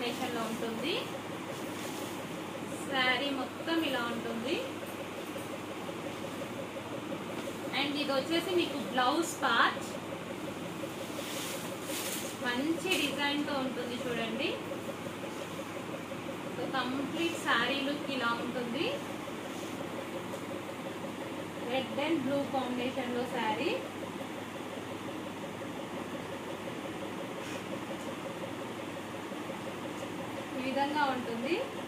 కాంబినేషన్లో ఉంటుంది శారీ మొత్తం ఇలా ఉంటుంది అండ్ ఇది వచ్చేసి మీకు బ్లౌజ్ పార్ట్ మంచి డిజైన్తో ఉంటుంది చూడండి కంప్లీట్ శారీ లుక్ ఇలా ఉంటుంది రెడ్ అండ్ బ్లూ కాంబినేషన్లో శారీ ఈ విధంగా ఉంటుంది